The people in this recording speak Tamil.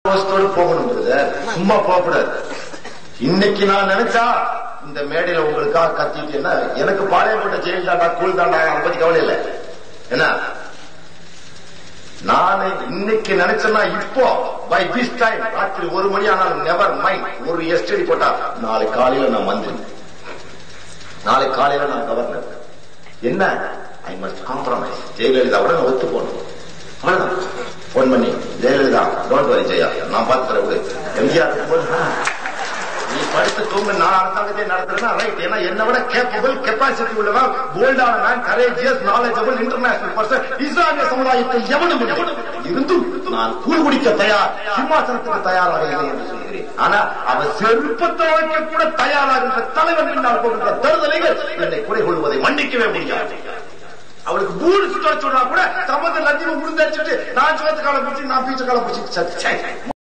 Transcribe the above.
அவஸ்தோடு போகணும் பிரதர் சும்மா போகக்கூடாது இன்னைக்கு நான் நினைச்சா இந்த மேடையில உங்களுக்காக கத்திட்டு என்ன எனக்கு பாளையப்பட்ட ஜெயில் தாண்டா கூழ் தாண்டா அதை பத்தி கவலை இல்லை என்ன நான் இன்னைக்கு நினைச்சேன்னா இப்போ பை திஸ் டைம் ராத்திரி ஒரு மணி ஆனாலும் நெவர் மைண்ட் ஒரு எஸ்டடி போட்டா நாளை காலையில நான் மந்திரி நாளை காலையில நான் கவர்னர் என்ன ஐ மஸ்ட் காம்ப்ரமைஸ் ஜெயலலிதாவோட நான் ஒத்து போகணும் அவ்வளவுதான் போன் பண்ணி ஜெயலலிதா டோன்ட் வரி ஜெயா நான் பார்த்துக்கிறேன் விடு எம்ஜிஆர் இருக்கும்போது "ஆ, நீ படுத்து தூங்க நான் அரசாங்கத்தை நடத்துறேன்னா ரைட் ஏன்னா என்ன விட கேப்பபிள் கெப்பாசிட்டி உள்ளவன் போல்டான man courageous knowledgeable international person இஸ்லாமிய சமுதாயத்தில் எவனும் இல்லை. இருந்தும் நான் கூழ் குடிக்க தயார் சிம்மாசனத்துக்கு தயாராக இல்லை என்று சொல்கிறேன் ஆனா அவன் செருப்பத்தை வைக்க கூட தயாராகின்ற தலைவன் பின்னால் போகின்ற தருதலைகள் என்னை குறை கொள்வதை மன்னிக்கவே முடியாது அவளுக்கு மூணு சுற்ற சொன்னா கூட சம்பந்த லட்சியம் முடிந்தாச்சுட்டு நான் சோத்து காலம் பிடிச்சி நான் பீச்ச காலம் பிடிச்சி